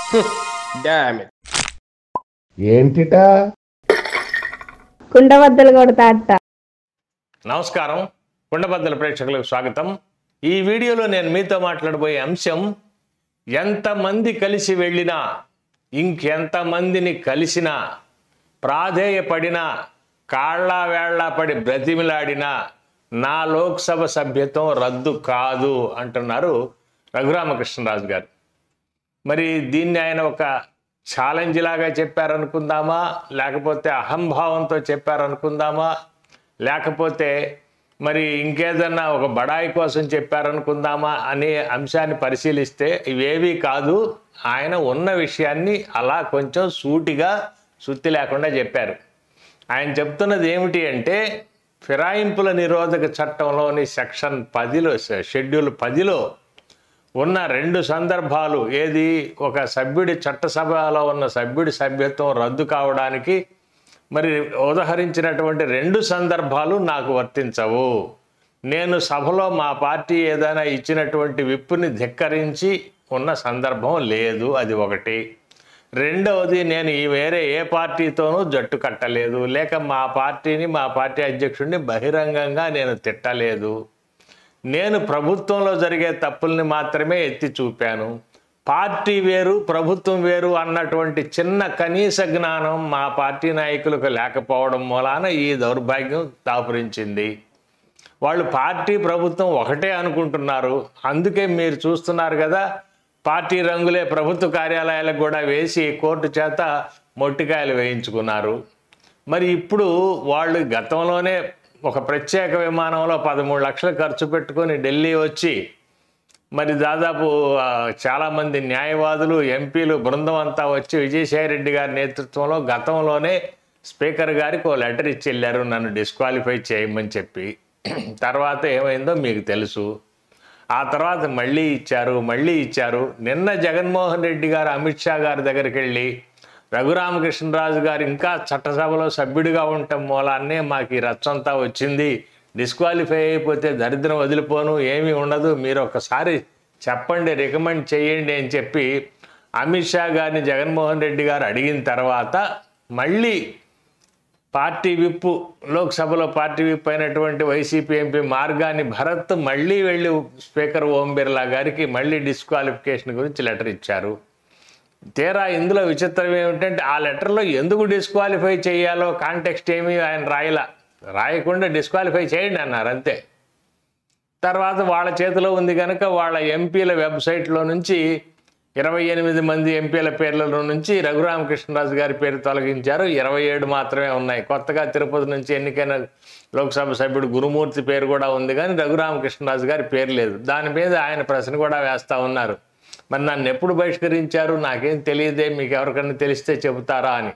damn it ఏంటిటా కుండబద్దలు కొడతా అట్ట నమస్కారం కుండబద్దల ప్రేక్షకులకు స్వాగతం ఈ వీడియోలో నేను మీతో మాట్లాడబోయే అంశం ఎంతమంది కలిసి వెళ్ళినా ఇంకెంతమందిని కలిసినా ప్రాధేయపడినా కాళ్ళ వేళ్ళ పడి బ్రతిమిలాడినా నా లోక్సభ సభ్యత్వం రద్దు కాదు అంటున్నారు రఘురామకృష్ణరాజు గారు మరి దీన్ని ఆయన ఒక ఛాలెంజ్ లాగా చెప్పారనుకుందామా లేకపోతే అహంభావంతో చెప్పారనుకుందామా లేకపోతే మరి ఇంకేదన్నా ఒక బడాయి కోసం చెప్పారనుకుందామా అనే అంశాన్ని పరిశీలిస్తే ఇవేవీ కాదు ఆయన ఉన్న విషయాన్ని అలా కొంచెం సూటిగా సుత్తి లేకుండా చెప్పారు ఆయన చెప్తున్నది ఏమిటి అంటే ఫిరాయింపుల నిరోధక చట్టంలోని సెక్షన్ పదిలో షెడ్యూల్ పదిలో ఉన్న రెండు సందర్భాలు ఏది ఒక సభ్యుడి చట్టసభలో ఉన్న సభ్యుడి సభ్యత్వం రద్దు కావడానికి మరి ఉదహరించినటువంటి రెండు సందర్భాలు నాకు వర్తించవు నేను సభలో మా పార్టీ ఏదైనా ఇచ్చినటువంటి విప్పుని ధిక్కరించి ఉన్న సందర్భం లేదు అది ఒకటి రెండవది నేను ఈ వేరే ఏ పార్టీతోనూ జట్టు కట్టలేదు లేక మా పార్టీని మా పార్టీ అధ్యక్షుడిని బహిరంగంగా నేను తిట్టలేదు నేను ప్రభుత్వంలో జరిగే తప్పుల్ని మాత్రమే ఎత్తి చూపాను పార్టీ వేరు ప్రభుత్వం వేరు అన్నటువంటి చిన్న కనీస జ్ఞానం మా పార్టీ నాయకులకు లేకపోవడం మూలాన ఈ దౌర్భాగ్యం దాపురించింది వాళ్ళు పార్టీ ప్రభుత్వం ఒకటే అనుకుంటున్నారు అందుకే మీరు చూస్తున్నారు కదా పార్టీ రంగులే ప్రభుత్వ కార్యాలయాలకు కూడా వేసి కోర్టు చేత మొట్టికాయలు వేయించుకున్నారు మరి ఇప్పుడు వాళ్ళు గతంలోనే ఒక ప్రత్యేక విమానంలో పదమూడు లక్షలు ఖర్చు పెట్టుకొని ఢిల్లీ వచ్చి మరి దాదాపు ఆ, చాలామంది న్యాయవాదులు ఎంపీలు బృందం అంతా వచ్చి విజయసాయి రెడ్డి గారి నేతృత్వంలో గతంలోనే స్పీకర్ గారికి ఓ లెటర్ ఇచ్చి వెళ్ళారు నన్ను డిస్క్వాలిఫై చేయమని చెప్పి తర్వాత ఏమైందో మీకు తెలుసు ఆ తర్వాత మళ్ళీ ఇచ్చారు మళ్ళీ ఇచ్చారు నిన్న జగన్మోహన్ రెడ్డి గారు అమిత్ షా గారి దగ్గరికి వెళ్ళి రఘురామకృష్ణరాజు గారు ఇంకా చట్టసభలో సభ్యుడిగా ఉండటం మూలాన్నే మాకు ఈ రచ్చంతా వచ్చింది డిస్క్వాలిఫై అయిపోతే దరిద్రం వదిలిపోను ఏమీ ఉండదు మీరు ఒకసారి చెప్పండి రికమెండ్ చేయండి అని చెప్పి అమిత్ షా గారిని జగన్మోహన్ రెడ్డి గారు అడిగిన తర్వాత మళ్ళీ పార్టీ విప్పు లోక్సభలో పార్టీ విప్ అయినటువంటి వైసీపీ ఎంపీ మార్గాన్ని భరత్ మళ్ళీ వెళ్ళి స్పీకర్ ఓం బిర్లా గారికి మళ్ళీ డిస్క్వాలిఫికేషన్ గురించి లెటర్ ఇచ్చారు తీరా ఇందులో విచిత్రం ఏమిటంటే ఆ లెటర్లో ఎందుకు డిస్క్వాలిఫై చేయాలో కాంటెక్స్ట్ ఏమీ ఆయన రాయలా రాయకుండా డిస్క్వాలిఫై చేయండి అన్నారు అంతే తర్వాత వాళ్ళ చేతిలో ఉంది కనుక వాళ్ళ ఎంపీల వెబ్సైట్లో నుంచి ఇరవై ఎనిమిది మంది ఎంపీల పేర్ల నుంచి రఘురామకృష్ణరాజు గారి పేరు తొలగించారు ఇరవై ఏడు మాత్రమే ఉన్నాయి కొత్తగా తిరుపతి నుంచి ఎన్నికైన లోక్సభ సభ్యుడు గురుమూర్తి పేరు కూడా ఉంది కానీ రఘురామకృష్ణరాజు గారి పేరు లేదు దాని మీద ఆయన ప్రశ్న కూడా వేస్తూ ఉన్నారు మరి నన్ను ఎప్పుడు బహిష్కరించారు నాకేం తెలియదే మీకు ఎవరికైనా తెలిస్తే చెబుతారా అని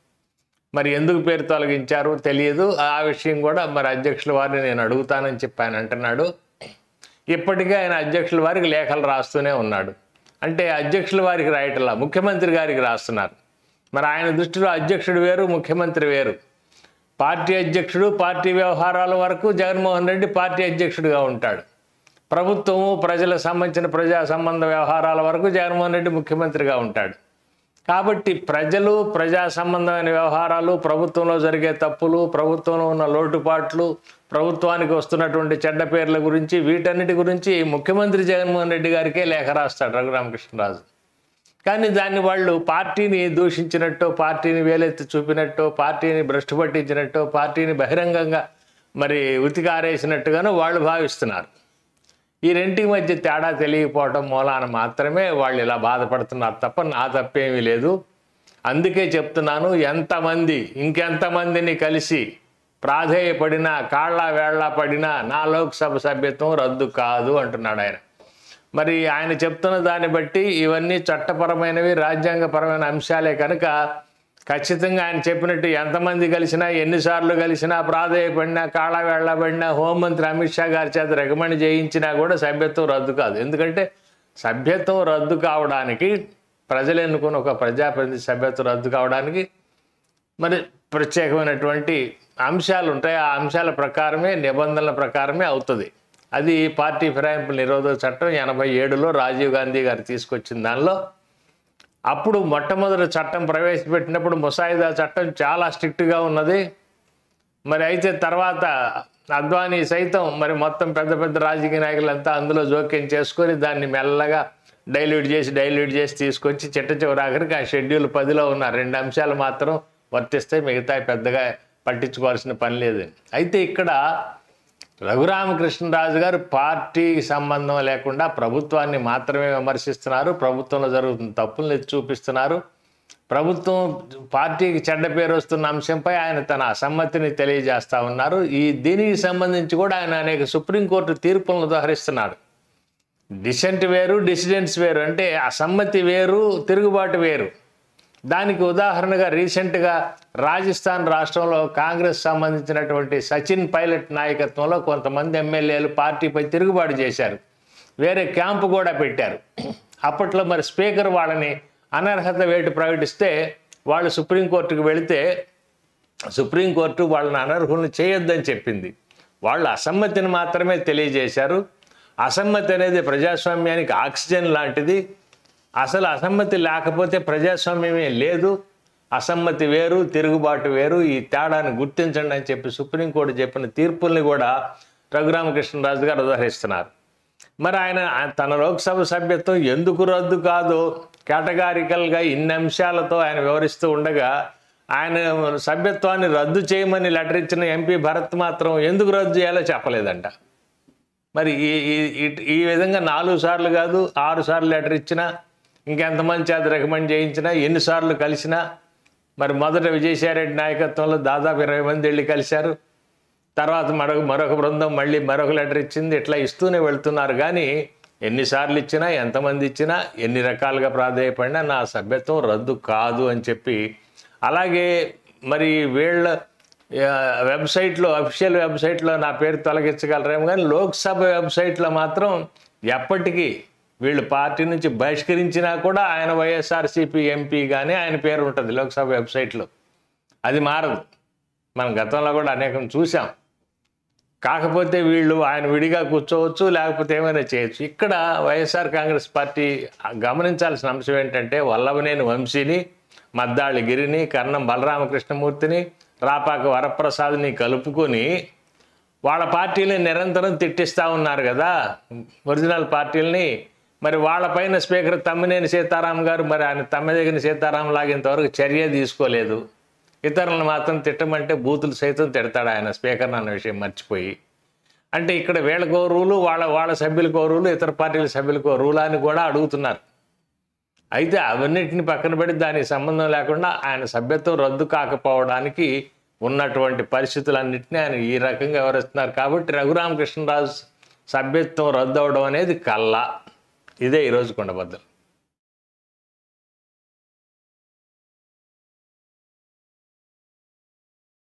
మరి ఎందుకు పేరు తొలగించారు తెలియదు ఆ విషయం కూడా మరి అధ్యక్షుల వారిని నేను అడుగుతానని చెప్పి ఆయన అంటున్నాడు ఇప్పటికే ఆయన అధ్యక్షుల వారికి లేఖలు రాస్తూనే ఉన్నాడు అంటే అధ్యక్షుల వారికి రాయటంలా ముఖ్యమంత్రి గారికి రాస్తున్నారు మరి ఆయన దృష్టిలో అధ్యక్షుడు వేరు ముఖ్యమంత్రి వేరు పార్టీ అధ్యక్షుడు పార్టీ వ్యవహారాల వరకు జగన్మోహన్ రెడ్డి పార్టీ అధ్యక్షుడిగా ఉంటాడు ప్రభుత్వము ప్రజలకు సంబంధించిన ప్రజా సంబంధ వ్యవహారాల వరకు జగన్మోహన్ రెడ్డి ముఖ్యమంత్రిగా ఉంటాడు కాబట్టి ప్రజలు ప్రజా సంబంధమైన వ్యవహారాలు ప్రభుత్వంలో జరిగే తప్పులు ప్రభుత్వంలో ఉన్న లోటుపాట్లు ప్రభుత్వానికి వస్తున్నటువంటి చెడ్డ పేర్ల గురించి వీటన్నిటి గురించి ముఖ్యమంత్రి జగన్మోహన్ రెడ్డి గారికే లేఖ రాస్తాడు రఘురామకృష్ణరాజు కానీ దాన్ని వాళ్ళు పార్టీని దూషించినట్టు పార్టీని వేలెత్తి చూపినట్టు పార్టీని భ్రష్టు పట్టించినట్టు పార్టీని బహిరంగంగా మరి ఉతికారేసినట్టుగాను వాళ్ళు భావిస్తున్నారు ఈ రెంటికి మధ్య తేడా తెలియకపోవటం మూలాన మాత్రమే వాళ్ళు ఇలా బాధపడుతున్నారు తప్ప నా తప్పేమీ లేదు అందుకే చెప్తున్నాను ఎంతమంది ఇంకెంతమందిని కలిసి ప్రాధేయపడినా కాళ్ళ వేళ్ళ పడినా నా లోక్సభ సభ్యత్వం రద్దు కాదు అంటున్నాడు ఆయన మరి ఆయన చెప్తున్న దాన్ని బట్టి ఇవన్నీ చట్టపరమైనవి రాజ్యాంగపరమైన అంశాలే కనుక ఖచ్చితంగా ఆయన చెప్పినట్టు ఎంతమంది కలిసినా ఎన్నిసార్లు కలిసినా ప్రాధాయపడినా కాళ్ళ వెళ్ళబడినా హోంమంత్రి అమిత్ షా గారి చేత రికమెండ్ చేయించినా కూడా సభ్యత్వం రద్దు కాదు ఎందుకంటే సభ్యత్వం రద్దు కావడానికి ప్రజలు ఎన్నుకున్న ఒక ప్రజాప్రతినిధి సభ్యత్వం రద్దు కావడానికి మరి ప్రత్యేకమైనటువంటి అంశాలు ఉంటాయి ఆ అంశాల ప్రకారమే నిబంధనల ప్రకారమే అవుతుంది అది పార్టీ ఫిరాయింపుల నిరోధక చట్టం ఎనభై ఏడులో రాజీవ్ గాంధీ గారు తీసుకొచ్చిన దానిలో అప్పుడు మొట్టమొదటి చట్టం ప్రవేశపెట్టినప్పుడు ముసాయిదా చట్టం చాలా స్ట్రిక్ట్గా ఉన్నది మరి అయితే తర్వాత అద్వానీ సైతం మరి మొత్తం పెద్ద పెద్ద రాజకీయ నాయకులంతా అందులో జోక్యం చేసుకొని దాన్ని మెల్లగా డైల్యూట్ చేసి డైల్యూట్ చేసి తీసుకొచ్చి చిట్ట చివరి ఆఖరికి ఆ షెడ్యూల్ పదిలో ఉన్న రెండు అంశాలు మాత్రం వర్తిస్తే మిగతా పెద్దగా పట్టించుకోవాల్సిన పని లేదు అయితే ఇక్కడ రఘురామకృష్ణరాజు గారు పార్టీకి సంబంధం లేకుండా ప్రభుత్వాన్ని మాత్రమే విమర్శిస్తున్నారు ప్రభుత్వంలో జరుగుతున్న తప్పుల్ని ఎత్తి చూపిస్తున్నారు ప్రభుత్వం పార్టీకి చెడ్డ పేరు వస్తున్న అంశంపై ఆయన తన అసమ్మతిని తెలియజేస్తా ఉన్నారు ఈ దీనికి సంబంధించి కూడా ఆయన అనేక సుప్రీంకోర్టు తీర్పులను ఉదహరిస్తున్నాడు డిసెంట్ వేరు డిసిడెంట్స్ వేరు అంటే అసమ్మతి వేరు తిరుగుబాటు వేరు దానికి ఉదాహరణగా రీసెంట్గా రాజస్థాన్ రాష్ట్రంలో కాంగ్రెస్ సంబంధించినటువంటి సచిన్ పైలట్ నాయకత్వంలో కొంతమంది ఎమ్మెల్యేలు పార్టీపై తిరుగుబాటు చేశారు వేరే క్యాంపు కూడా పెట్టారు అప్పట్లో మరి స్పీకర్ వాళ్ళని అనర్హత వేటు ప్రకటిస్తే వాళ్ళు సుప్రీంకోర్టుకు వెళితే సుప్రీంకోర్టు వాళ్ళని అనర్హులను చేయొద్దని చెప్పింది వాళ్ళు అసమ్మతిని మాత్రమే తెలియజేశారు అసమ్మతి అనేది ప్రజాస్వామ్యానికి ఆక్సిజన్ లాంటిది అసలు అసమ్మతి లేకపోతే ప్రజాస్వామ్యమే లేదు అసమ్మతి వేరు తిరుగుబాటు వేరు ఈ తేడాను గుర్తించండి అని చెప్పి సుప్రీంకోర్టు చెప్పిన తీర్పుల్ని కూడా రఘురామకృష్ణరాజు గారు ఉదహరిస్తున్నారు మరి ఆయన తన లోక్సభ సభ్యత్వం ఎందుకు రద్దు కాదు కేటగారికల్గా ఇన్ని అంశాలతో ఆయన వివరిస్తూ ఉండగా ఆయన సభ్యత్వాన్ని రద్దు చేయమని లెటర్ ఇచ్చిన ఎంపీ భరత్ మాత్రం ఎందుకు రద్దు చేయాలో చెప్పలేదంట మరి ఈ ఈ- ఈ- ఈ విధంగా నాలుగు సార్లు కాదు ఆరు సార్లు లెటర్ ఇచ్చినా ఇంకెంతమంది చేత రికమెండ్ చేయించినా ఎన్నిసార్లు కలిసినా మరి మొదట విజయసాయిరెడ్డి నాయకత్వంలో దాదాపు ఇరవై మంది వెళ్ళి కలిశారు తర్వాత మరొక మరొక బృందం మళ్ళీ మరొక లెటర్ ఇచ్చింది ఇట్లా ఇస్తూనే వెళ్తున్నారు కానీ ఎన్నిసార్లు ఇచ్చినా ఎంతమంది ఇచ్చినా ఎన్ని రకాలుగా ప్రాధాన్యపడినా నా సభ్యత్వం రద్దు కాదు అని చెప్పి అలాగే మరి వీళ్ళ ఆ, వెబ్సైట్లో అఫీషియల్ వెబ్సైట్లో నా పేరు తొలగించగలరేమో కానీ లోక్సభ వెబ్సైట్లో మాత్రం ఎప్పటికీ వీళ్ళు పార్టీ నుంచి బహిష్కరించినా కూడా ఆయన వైఎస్ఆర్సీపీ ఎంపీగానే ఆయన పేరు ఉంటుంది లోక్సభ వెబ్సైట్లో అది మారదు మనం గతంలో కూడా అనేకం చూసాం కాకపోతే వీళ్ళు ఆయన విడిగా కూర్చోవచ్చు లేకపోతే ఏమైనా చేయొచ్చు ఇక్కడ వైఎస్ఆర్ కాంగ్రెస్ పార్టీ గమనించాల్సిన అంశం ఏంటంటే వల్లభనేని వంశీని మద్దాళి గిరిని కర్ణం బలరామకృష్ణమూర్తిని రాపాక వరప్రసాద్ని కలుపుకొని వాళ్ళ పార్టీని నిరంతరం తిట్టిస్తూ ఉన్నారు కదా ఒరిజినల్ పార్టీలని మరి వాళ్ళపైన స్పీకర్ తమ్మినేని సీతారాం గారు మరి ఆయన తమ్మిదగిన సీతారాం లాగా ఇంతవరకు చర్య తీసుకోలేదు ఇతరులను మాత్రం తిట్టమంటే బూతులు సైతం తిడతాడు ఆయన స్పీకర్ అన్న విషయం మర్చిపోయి అంటే ఇక్కడ వీళ్ళకో రూలు వాళ్ళ వాళ్ళ సభ్యులకో రూలు ఇతర పార్టీల సభ్యులకో రూలా అని కూడా అడుగుతున్నారు అయితే అవన్నిటిని పక్కన పెట్టి దానికి సంబంధం లేకుండా ఆయన సభ్యత్వం రద్దు కాకపోవడానికి ఉన్నటువంటి పరిస్థితులన్నింటినీ ఆయన ఈ రకంగా వివరిస్తున్నారు కాబట్టి రఘురామకృష్ణరాజు సభ్యత్వం రద్దు అవడం అనేది కల్లా ఇదే ఈరోజు కొండబద్దలు